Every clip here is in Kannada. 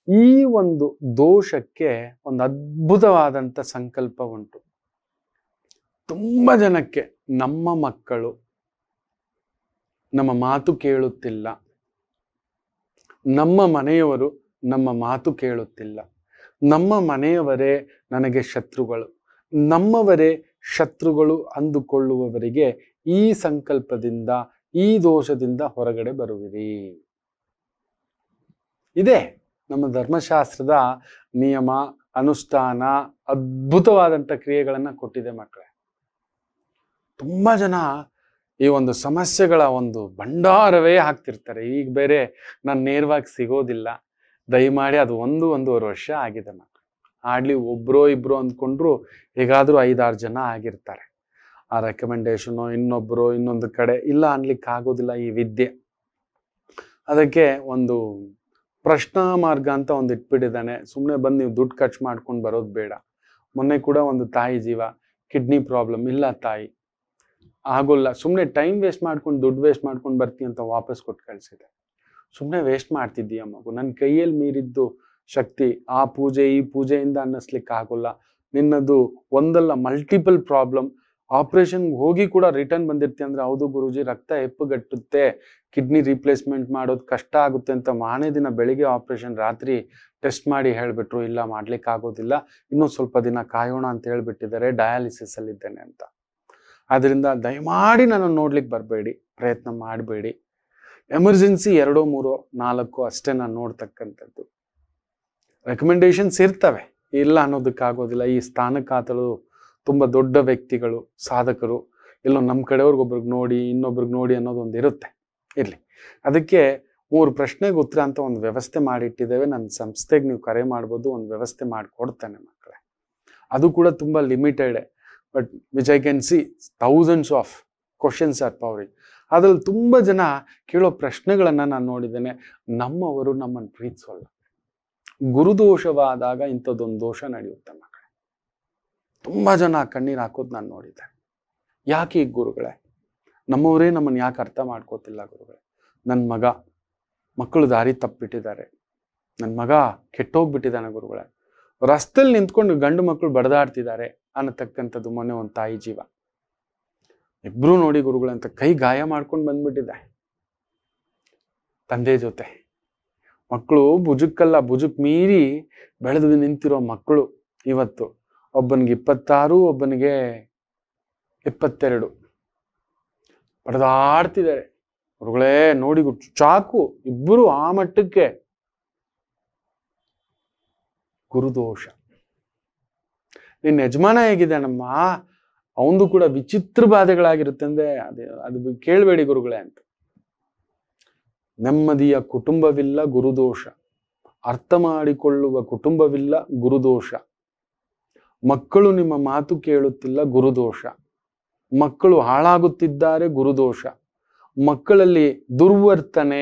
ಈ ಒಂದು ದೋಷಕ್ಕೆ ಒಂದು ಅದ್ಭುತವಾದಂಥ ಸಂಕಲ್ಪ ಉಂಟು ತುಂಬ ಜನಕ್ಕೆ ನಮ್ಮ ಮಕ್ಕಳು ನಮ್ಮ ಮಾತು ಕೇಳುತ್ತಿಲ್ಲ ನಮ್ಮ ಮನೆಯವರು ನಮ್ಮ ಮಾತು ಕೇಳುತ್ತಿಲ್ಲ ನಮ್ಮ ಮನೆಯವರೇ ನನಗೆ ಶತ್ರುಗಳು ನಮ್ಮವರೇ ಶತ್ರುಗಳು ಅಂದುಕೊಳ್ಳುವವರಿಗೆ ಈ ಸಂಕಲ್ಪದಿಂದ ಈ ದೋಷದಿಂದ ಹೊರಗಡೆ ಬರುವಿರಿ ಇದೆ ನಮ್ಮ ಧರ್ಮಶಾಸ್ತ್ರದ ನಿಯಮ ಅನುಷ್ಠಾನ ಅದ್ಭುತವಾದಂಥ ಕ್ರಿಯೆಗಳನ್ನು ಕೊಟ್ಟಿದೆ ಮಕ್ಕಳೇ ತುಂಬ ಜನ ಈ ಒಂದು ಸಮಸ್ಯೆಗಳ ಒಂದು ಭಂಡಾರವೇ ಹಾಕ್ತಿರ್ತಾರೆ ಈಗ ಬೇರೆ ನಾನು ನೇರವಾಗಿ ಸಿಗೋದಿಲ್ಲ ದಯಮಾಡಿ ಅದು ಒಂದು ಒಂದೂವರೆ ವರ್ಷ ಆಗಿದೆ ಮಕ್ಕಳು ಆಡ್ಲಿ ಒಬ್ರೋ ಇಬ್ರು ಅಂದ್ಕೊಂಡ್ರು ಹೇಗಾದ್ರೂ ಐದಾರು ಜನ ಆಗಿರ್ತಾರೆ ಆ ರೆಕಮೆಂಡೇಶನು ಇನ್ನೊಬ್ರು ಇನ್ನೊಂದು ಕಡೆ ಇಲ್ಲ ಅನ್ಲಿಕ್ಕೆ ಆಗೋದಿಲ್ಲ ಈ ವಿದ್ಯೆ ಅದಕ್ಕೆ ಒಂದು ಪ್ರಶ್ನಾ ಮಾರ್ಗ ಅಂತ ಒಂದು ಇಟ್ಬಿಟ್ಟಿದ್ದಾನೆ ಸುಮ್ಮನೆ ಬಂದು ನೀವು ದುಡ್ಡು ಖರ್ಚು ಮಾಡ್ಕೊಂಡು ಬರೋದು ಬೇಡ ಮೊನ್ನೆ ಕೂಡ ಒಂದು ತಾಯಿ ಜೀವ ಕಿಡ್ನಿ ಪ್ರಾಬ್ಲಮ್ ಇಲ್ಲ ತಾಯಿ ಆಗೋಲ್ಲ ಸುಮ್ಮನೆ ಟೈಮ್ ವೇಸ್ಟ್ ಮಾಡ್ಕೊಂಡು ದುಡ್ಡು ವೇಸ್ಟ್ ಮಾಡ್ಕೊಂಡು ಬರ್ತೀನಿ ಅಂತ ವಾಪಸ್ ಕೊಟ್ಟು ಕಳಿಸಿದೆ ಸುಮ್ಮನೆ ವೇಸ್ಟ್ ಮಾಡ್ತಿದ್ದೀಯ ಮಗು ನನ್ನ ಕೈಯಲ್ಲಿ ಮೀರಿದ್ದು ಶಕ್ತಿ ಆ ಪೂಜೆ ಈ ಪೂಜೆಯಿಂದ ಅನ್ನಿಸ್ಲಿಕ್ಕೆ ಆಗೋಲ್ಲ ನಿನ್ನದು ಒಂದಲ್ಲ ಮಲ್ಟಿಪಲ್ ಪ್ರಾಬ್ಲಮ್ ಆಪರೇಷನ್ಗೆ ಹೋಗಿ ಕೂಡ ರಿಟರ್ನ್ ಬಂದಿರ್ತಿ ಅಂದ್ರೆ ಹೌದು ಗುರುಜಿ ರಕ್ತ ಹೆಪ್ಪುಗಟ್ಟುತ್ತೆ ಕಿಡ್ನಿ ರೀಪ್ಲೇಸ್ಮೆಂಟ್ ಮಾಡೋದು ಕಷ್ಟ ಆಗುತ್ತೆ ಅಂತ ಮಾನೇ ದಿನ ಬೆಳಿಗ್ಗೆ ಆಪರೇಷನ್ ರಾತ್ರಿ ಟೆಸ್ಟ್ ಮಾಡಿ ಹೇಳಿಬಿಟ್ರು ಇಲ್ಲ ಮಾಡ್ಲಿಕ್ಕೆ ಆಗೋದಿಲ್ಲ ಇನ್ನೂ ಸ್ವಲ್ಪ ದಿನ ಕಾಯೋಣ ಅಂತ ಹೇಳ್ಬಿಟ್ಟಿದ್ದಾರೆ ಡಯಾಲಿಸಿಸ್ ಅಲ್ಲಿದ್ದೇನೆ ಅಂತ ಅದರಿಂದ ದಯಮಾಡಿ ನಾನು ನೋಡ್ಲಿಕ್ಕೆ ಬರಬೇಡಿ ಪ್ರಯತ್ನ ಮಾಡಬೇಡಿ ಎಮರ್ಜೆನ್ಸಿ ಎರಡೋ ಮೂರೋ ನಾಲ್ಕು ಅಷ್ಟೇ ನಾನು ನೋಡ್ತಕ್ಕಂಥದ್ದು ರೆಕಮೆಂಡೇಶನ್ಸ್ ಇರ್ತವೆ ಇಲ್ಲ ಅನ್ನೋದಕ್ಕಾಗೋದಿಲ್ಲ ಈ ಸ್ಥಾನಕ್ಕಾತಳು ತುಂಬ ದೊಡ್ಡ ವ್ಯಕ್ತಿಗಳು ಸಾಧಕರು ಎಲ್ಲೋ ನಮ್ಮ ಕಡೆಯವ್ರಿಗೊಬ್ರಿಗೆ ನೋಡಿ ಇನ್ನೊಬ್ರಿಗೆ ನೋಡಿ ಅನ್ನೋದು ಒಂದು ಇರುತ್ತೆ ಇರಲಿ ಅದಕ್ಕೆ ಮೂರು ಪ್ರಶ್ನೆಗೆ ಉತ್ತರ ಅಂತ ಒಂದು ವ್ಯವಸ್ಥೆ ಮಾಡಿಟ್ಟಿದ್ದೇವೆ ನನ್ನ ಸಂಸ್ಥೆಗೆ ನೀವು ಕರೆ ಮಾಡ್ಬೋದು ಒಂದು ವ್ಯವಸ್ಥೆ ಮಾಡಿಕೊಡ್ತೇನೆ ಮಕ್ಕಳೇ ಅದು ಕೂಡ ತುಂಬ limited but which I can see thousands of questions are powering ಅದ್ರಲ್ಲಿ ತುಂಬ ಜನ ಕೇಳೋ ಪ್ರಶ್ನೆಗಳನ್ನು ನಾನು ನೋಡಿದ್ದೇನೆ ನಮ್ಮವರು ನಮ್ಮನ್ನು ಪ್ರೀತಿಸೋಲ್ಲ ಗುರುದೋಷವಾದಾಗ ಇಂಥದ್ದೊಂದು ದೋಷ ನಡೆಯುತ್ತೆ ಮಕ್ಕಳೇ ತುಂಬ ಜನ ಕಣ್ಣೀರು ಹಾಕೋದು ನಾನು ನೋಡಿದ್ದೆ ಯಾಕೆ ಈಗ ಗುರುಗಳೇ ನಮ್ಮವರೇ ನಮ್ಮನ್ನು ಯಾಕೆ ಅರ್ಥ ಮಾಡ್ಕೋತಿಲ್ಲ ಗುರುಗಳೇ ನನ್ನ ಮಗ ಮಕ್ಕಳು ದಾರಿ ತಪ್ಪಿಬಿಟ್ಟಿದ್ದಾರೆ ನನ್ನ ಮಗ ಕೆಟ್ಟೋಗ್ಬಿಟ್ಟಿದ್ದಾನೆ ಗುರುಗಳೇ ರಸ್ತೆಯಲ್ಲಿ ನಿಂತ್ಕೊಂಡು ಗಂಡು ಮಕ್ಕಳು ಬಡದಾಡ್ತಿದ್ದಾರೆ ಅನ್ನತಕ್ಕಂಥದ್ದು ಮೊನ್ನೆ ಒಂದು ತಾಯಿ ಜೀವ ಇಬ್ರು ನೋಡಿ ಗುರುಗಳೇ ಅಂತ ಕೈ ಗಾಯ ಮಾಡ್ಕೊಂಡು ಬಂದ್ಬಿಟ್ಟಿದೆ ತಂದೆ ಜೊತೆ ಮಕ್ಕಳು ಭುಜಕ್ಕಲ್ಲ ಭುಜಕ್ ಮೀರಿ ಬೆಳೆದು ನಿಂತಿರೋ ಮಕ್ಕಳು ಇವತ್ತು ಒಬ್ಬನಿಗೆ ಇಪ್ಪತ್ತಾರು ಒಬ್ಬನಿಗೆ ಇಪ್ಪತ್ತೆರಡು ಪಡೆದಾಡ್ತಿದ್ದಾರೆ ಗುರುಗಳೇ ನೋಡಿ ಗು- ಚಾಕು ಇಬ್ಬರು ಆ ಮಟ್ಟಕ್ಕೆ ಗುರುದೋಷ ನಿನ್ನ ಯಜಮಾನ ಹೇಗಿದ್ದಾನಮ್ಮ ಅವಂದು ಕೂಡ ವಿಚಿತ್ರ ಬಾಧೆಗಳಾಗಿರುತ್ತೆ ಅಂದ್ರೆ ಅದೇ ಅದು ಕೇಳಬೇಡಿ ಗುರುಗಳೇ ಅಂತ ನೆಮ್ಮದಿಯ ಕುಟುಂಬವಿಲ್ಲ ಗುರುದೋಷ ಅರ್ಥ ಮಾಡಿಕೊಳ್ಳುವ ಕುಟುಂಬವಿಲ್ಲ ಗುರುದೋಷ ಮಕ್ಕಳು ನಿಮ್ಮ ಮಾತು ಕೇಳುತ್ತಿಲ್ಲ ಗುರುದೋಷ ಮಕ್ಕಳು ಹಾಳಾಗುತ್ತಿದ್ದಾರೆ ಗುರುದೋಷ ಮಕ್ಕಳಲ್ಲಿ ದುರ್ವರ್ತನೆ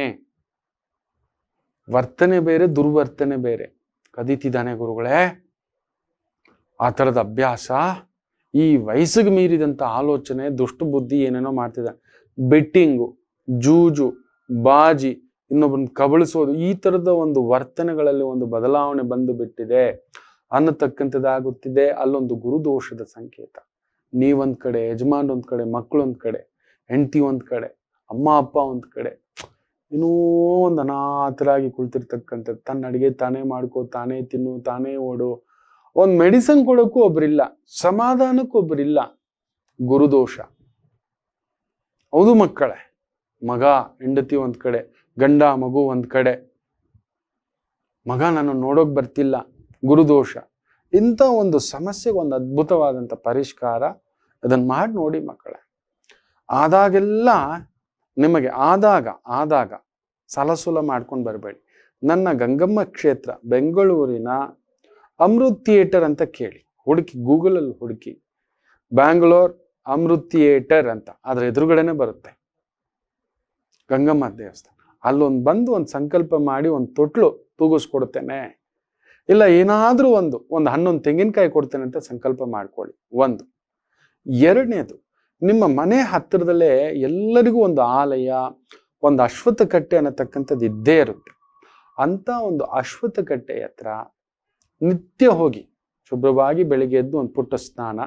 ವರ್ತನೆ ಬೇರೆ ದುರ್ವರ್ತನೆ ಬೇರೆ ಕದೀತಿದ್ದಾನೆ ಗುರುಗಳೇ ಆ ಥರದ ಅಭ್ಯಾಸ ಈ ವಯಸ್ಸಿಗೆ ಮೀರಿದಂಥ ಆಲೋಚನೆ ದುಷ್ಟ ಬುದ್ಧಿ ಏನೇನೋ ಮಾಡ್ತಿದ್ದಾನೆ ಬೆಟ್ಟಿಂಗು ಜೂಜು ಬಾಜಿ ಇನ್ನೊಬ್ಬನ ಕಬಳಿಸೋದು ಈ ಥರದ ಒಂದು ವರ್ತನೆಗಳಲ್ಲಿ ಒಂದು ಬದಲಾವಣೆ ಬಂದು ಬಿಟ್ಟಿದೆ ಅನ್ನತಕ್ಕಂಥದ್ದಾಗುತ್ತಿದೆ ಅಲ್ಲೊಂದು ಗುರುದೋಷದ ಸಂಕೇತ ನೀವೊಂದ್ ಕಡೆ ಯಜಮಾನ್ ಒಂದ್ ಕಡೆ ಮಕ್ಕಳು ಒಂದ್ ಕಡೆ ಹೆಂಡತಿ ಒಂದ್ ಕಡೆ ಅಮ್ಮ ಅಪ್ಪ ಒಂದ್ ಕಡೆ ಏನೋ ಒಂದು ಅನಾಥರಾಗಿ ಕುಳಿತಿರ್ತಕ್ಕಂಥದ್ದು ತನ್ನ ಅಡಿಗೆ ತಾನೇ ಮಾಡ್ಕೋ ತಾನೇ ತಿನ್ನು ತಾನೇ ಓಡು ಒಂದು ಮೆಡಿಸನ್ ಕೊಡೋಕ್ಕೂ ಒಬ್ರಿಲ್ಲ ಸಮಾಧಾನಕ್ಕೂ ಒಬ್ರಿಲ್ಲ ಗುರುದೋಷ ಹೌದು ಮಕ್ಕಳೇ ಮಗ ಹೆಂಡತಿ ಒಂದ್ ಕಡೆ ಗಂಡ ಮಗು ಒಂದ್ ಕಡೆ ಮಗ ನಾನು ನೋಡೋಕ್ ಬರ್ತಿಲ್ಲ ಗುರುದೋಷ ಇಂಥ ಒಂದು ಸಮಸ್ಯೆಗೆ ಒಂದು ಅದ್ಭುತವಾದಂಥ ಪರಿಷ್ಕಾರ ಅದನ್ನ ಮಾಡಿ ನೋಡಿ ಮಕ್ಕಳೇ ಆದಾಗೆಲ್ಲ ನಿಮಗೆ ಆದಾಗ ಆದಾಗ ಸಲಸುಲ ಮಾಡ್ಕೊಂಡು ಬರಬೇಡಿ ನನ್ನ ಗಂಗಮ್ಮ ಕ್ಷೇತ್ರ ಬೆಂಗಳೂರಿನ ಅಮೃತ್ ಥಿಯೇಟರ್ ಅಂತ ಕೇಳಿ ಹುಡುಕಿ ಗೂಗಲಲ್ಲಿ ಹುಡುಕಿ ಬ್ಯಾಂಗ್ಳೂರ್ ಅಮೃತ್ ಥಿಯೇಟರ್ ಅಂತ ಅದ್ರ ಎದುರುಗಡೆನೆ ಬರುತ್ತೆ ಗಂಗಮ್ಮ ದೇವಸ್ಥಾನ ಅಲ್ಲೊಂದು ಬಂದು ಒಂದು ಸಂಕಲ್ಪ ಮಾಡಿ ಒಂದು ತೊಟ್ಲು ತೂಗಿಸ್ಕೊಡ್ತೇನೆ ಇಲ್ಲ ಏನಾದರೂ ಒಂದು ಒಂದು ಹನ್ನೊಂದು ತೆಂಗಿನಕಾಯಿ ಕೊಡ್ತೇನೆ ಅಂತ ಸಂಕಲ್ಪ ಮಾಡ್ಕೊಳ್ಳಿ ಒಂದು ಎರಡನೇದು ನಿಮ್ಮ ಮನೆ ಹತ್ತಿರದಲ್ಲೇ ಎಲ್ಲರಿಗೂ ಒಂದು ಆಲಯ ಒಂದು ಅಶ್ವತ್ಥ ಕಟ್ಟೆ ಅನ್ನತಕ್ಕಂಥದ್ದು ಇದ್ದೇ ಇರುತ್ತೆ ಅಂತ ಒಂದು ಅಶ್ವತ್ಥ ಕಟ್ಟೆ ಹತ್ರ ನಿತ್ಯ ಹೋಗಿ ಶುಭ್ರವಾಗಿ ಬೆಳಿಗ್ಗೆ ಎದ್ದು ಒಂದು ಪುಟ್ಟ ಸ್ನಾನ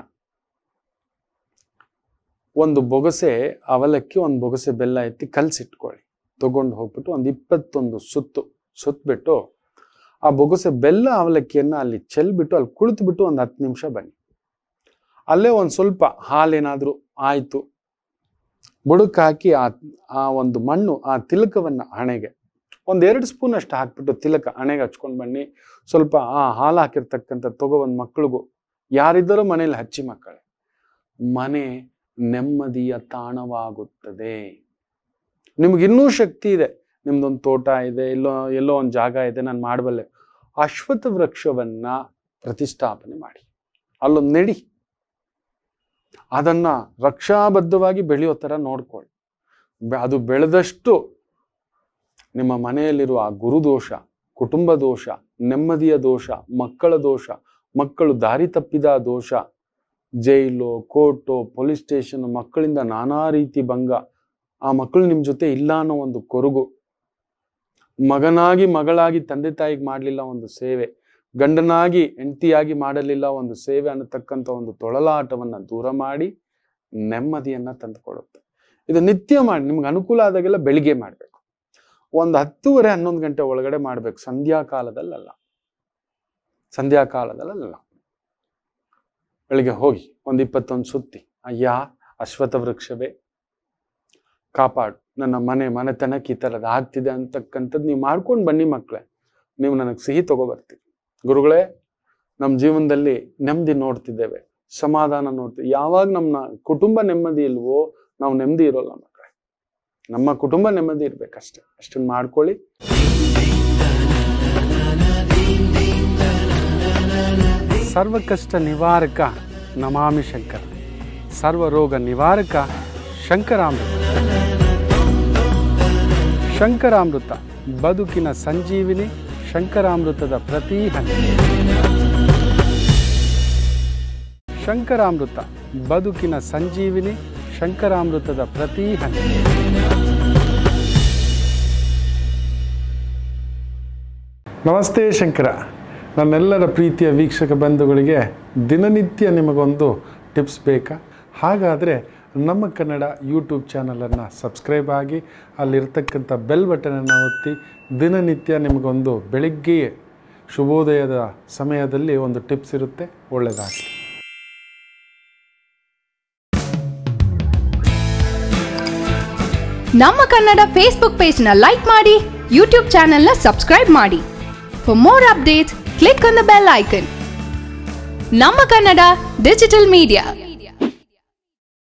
ಒಂದು ಬೊಗಸೆ ಅವಲಕ್ಕಿ ಒಂದು ಬೊಗಸೆ ಬೆಲ್ಲ ಎತ್ತಿ ಕಲ್ಸಿಟ್ಕೊಳ್ಳಿ ತಗೊಂಡು ಹೋಗ್ಬಿಟ್ಟು ಒಂದು ಇಪ್ಪತ್ತೊಂದು ಸುತ್ತು ಸುತ್ತಬಿಟ್ಟು ಆ ಬೊಗಸೆ ಬೆಲ್ಲ ಅವಲಕ್ಕಿಯನ್ನ ಅಲ್ಲಿ ಚೆಲ್ಬಿಟ್ಟು ಅಲ್ಲಿ ಕುಳಿತುಬಿಟ್ಟು ಒಂದು ಹತ್ತು ನಿಮಿಷ ಬನ್ನಿ ಅಲ್ಲೇ ಒಂದು ಸ್ವಲ್ಪ ಹಾಲೇನಾದರೂ ಆಯಿತು ಬುಡಕ್ಕೆ ಹಾಕಿ ಆ ಆ ಒಂದು ಮಣ್ಣು ಆ ತಿಲಕವನ್ನ ಹಣೆಗೆ ಒಂದೆರಡು ಸ್ಪೂನ್ ಅಷ್ಟು ಹಾಕ್ಬಿಟ್ಟು ತಿಲಕ ಹಣೆಗೆ ಹಚ್ಕೊಂಡು ಬನ್ನಿ ಸ್ವಲ್ಪ ಆ ಹಾಲು ಹಾಕಿರ್ತಕ್ಕಂಥ ತಗೊಬಂದು ಮಕ್ಕಳಿಗೂ ಯಾರಿದ್ದರೋ ಮನೇಲಿ ಹಚ್ಚಿ ಮಕ್ಕಳೇ ಮನೆ ನೆಮ್ಮದಿಯ ತಾಣವಾಗುತ್ತದೆ ನಿಮ್ಗಿನ್ನೂ ಶಕ್ತಿ ಇದೆ ನಿಮ್ದೊಂದು ತೋಟ ಇದೆ ಎಲ್ಲೋ ಎಲ್ಲೋ ಒಂದು ಜಾಗ ಇದೆ ನಾನು ಮಾಡಬಲ್ಲೆ ಅಶ್ವತ್ಥ ವೃಕ್ಷವನ್ನ ಪ್ರತಿಷ್ಠಾಪನೆ ಮಾಡಿ ಅಲ್ಲೊಂದು ನೆಡಿ ಅದನ್ನ ರಕ್ಷಾಬದ್ಧವಾಗಿ ಬೆಳೆಯೋ ಥರ ನೋಡ್ಕೊಳ್ಳಿ ಬೆ- ಅದು ಬೆಳೆದಷ್ಟು ನಿಮ್ಮ ಮನೆಯಲ್ಲಿರುವ ಆ ಗುರುದೋಷ ಕುಟುಂಬ ದೋಷ ನೆಮ್ಮದಿಯ ದೋಷ ಮಕ್ಕಳ ದೋಷ ಮಕ್ಕಳು ದಾರಿ ತಪ್ಪಿದ ದೋಷ ಜೈಲು ಕೋರ್ಟು ಪೊಲೀಸ್ ಸ್ಟೇಷನ್ ಮಕ್ಕಳಿಂದ ನಾನಾ ರೀತಿ ಭಂಗ ಆ ಮಕ್ಕಳು ನಿಮ್ಮ ಜೊತೆ ಇಲ್ಲ ಅನ್ನೋ ಒಂದು ಕೊರಗು ಮಗನಾಗಿ ಮಗಳಾಗಿ ತಂದೆ ತಾಯಿಗೆ ಮಾಡಲಿಲ್ಲ ಒಂದು ಸೇವೆ ಗಂಡನಾಗಿ ಹೆಂಡತಿಯಾಗಿ ಮಾಡಲಿಲ್ಲ ಒಂದು ಸೇವೆ ಅನ್ನತಕ್ಕಂಥ ಒಂದು ತೊಳಲಾಟವನ್ನ ದೂರ ಮಾಡಿ ನೆಮ್ಮದಿಯನ್ನ ತಂದುಕೊಡುತ್ತೆ ಇದು ನಿತ್ಯ ಮಾಡಿ ನಿಮ್ಗೆ ಅನುಕೂಲ ಆದಾಗೆಲ್ಲ ಬೆಳಿಗ್ಗೆ ಮಾಡಬೇಕು ಒಂದು ಹತ್ತೂವರೆ ಹನ್ನೊಂದು ಗಂಟೆ ಒಳಗಡೆ ಮಾಡಬೇಕು ಸಂಧ್ಯಾ ಕಾಲದಲ್ಲಲ್ಲ ಸಂಧ್ಯಾ ಕಾಲದಲ್ಲಲ್ಲ ಬೆಳಿಗ್ಗೆ ಹೋಗಿ ಒಂದು ಇಪ್ಪತ್ತೊಂದು ಸುತ್ತಿ ಅಯ್ಯ ಅಶ್ವತ್ಥ ವೃಕ್ಷವೇ ಕಾಪಾಡು ನನ್ನ ಮನೆ ಮನೆತನಕ್ಕೆ ಈ ಥರದ್ದು ಆಗ್ತಿದೆ ಅಂತಕ್ಕಂಥದ್ದು ನೀವು ಮಾಡ್ಕೊಂಡು ಬನ್ನಿ ಮಕ್ಕಳೇ ನೀವು ನನಗೆ ಸಿಹಿ ತಗೊಬರ್ತೀವಿ ಗುರುಗಳೇ ನಮ್ಮ ಜೀವನದಲ್ಲಿ ನೆಮ್ಮದಿ ನೋಡ್ತಿದ್ದೇವೆ ಸಮಾಧಾನ ನೋಡ್ತೀವಿ ಯಾವಾಗ ನಮ್ಮ ಕುಟುಂಬ ನೆಮ್ಮದಿ ಇಲ್ವೋ ನಾವು ನೆಮ್ಮದಿ ಇರೋಲ್ಲ ಮಕ್ಕಳೇ ನಮ್ಮ ಕುಟುಂಬ ನೆಮ್ಮದಿ ಇರ್ಬೇಕಷ್ಟೆ ಅಷ್ಟನ್ನು ಮಾಡ್ಕೊಳ್ಳಿ ಸರ್ವಕಷ್ಟ ನಿವಾರಕ ನಮಾಮಿ ಶಂಕರ ಸರ್ವರೋಗ ನಿವಾರಕ ಶಂಕರಾಮೃತ ಶಂಕರಾಮೃತ ಬದುಕಿನ ಸಂಜೀವಿನಿ ಶಂಕರಾಮೃತದ ಪ್ರತಿ ಹನಿ ಶಂಕರಾಮೃತ ಬದುಕಿನ ಸಂಜೀವಿನಿ ಶಂಕರಾಮೃತದ ಪ್ರತಿ ಹನಿ ನಮಸ್ತೆ ಶಂಕರ ನನ್ನೆಲ್ಲರ ಪ್ರೀತಿಯ ವೀಕ್ಷಕ ಬಂಧುಗಳಿಗೆ ದಿನನಿತ್ಯ ನಿಮಗೊಂದು ಟಿಪ್ಸ್ ಬೇಕಾ ಹಾಗಾದರೆ ನಮ್ಮ ಕನ್ನಡ ಯೂಟ್ಯೂಬ್ ಚಾನಲನ್ನು ಸಬ್ಸ್ಕ್ರೈಬ್ ಆಗಿ ಅಲ್ಲಿರ್ತಕ್ಕಂಥ ಬೆಲ್ ಬಟನನ್ನು ಒತ್ತಿ ದಿನನಿತ್ಯ ನಿಮಗೊಂದು ಬೆಳಿಗ್ಗೆಯೇ ಶುಭೋದಯದ ಸಮಯದಲ್ಲಿ ಒಂದು ಟಿಪ್ಸ್ ಇರುತ್ತೆ ಒಳ್ಳೆಯದಾಗಲಿ ನಮ್ಮ ಕನ್ನಡ ಫೇಸ್ಬುಕ್ ಪೇಜ್ ನ ಲೈಕ್ ಮಾಡಿ ಯೂಟ್ಯೂಬ್ ಚಾನೆಲ್ ನ ಸಬ್ಸ್ಕ್ರೈಬ್ ಮಾಡಿ for more updates click on the bell icon ನಮ್ಮ ಕನ್ನಡ ಡಿಜಿಟಲ್ ಮೀಡಿಯಾ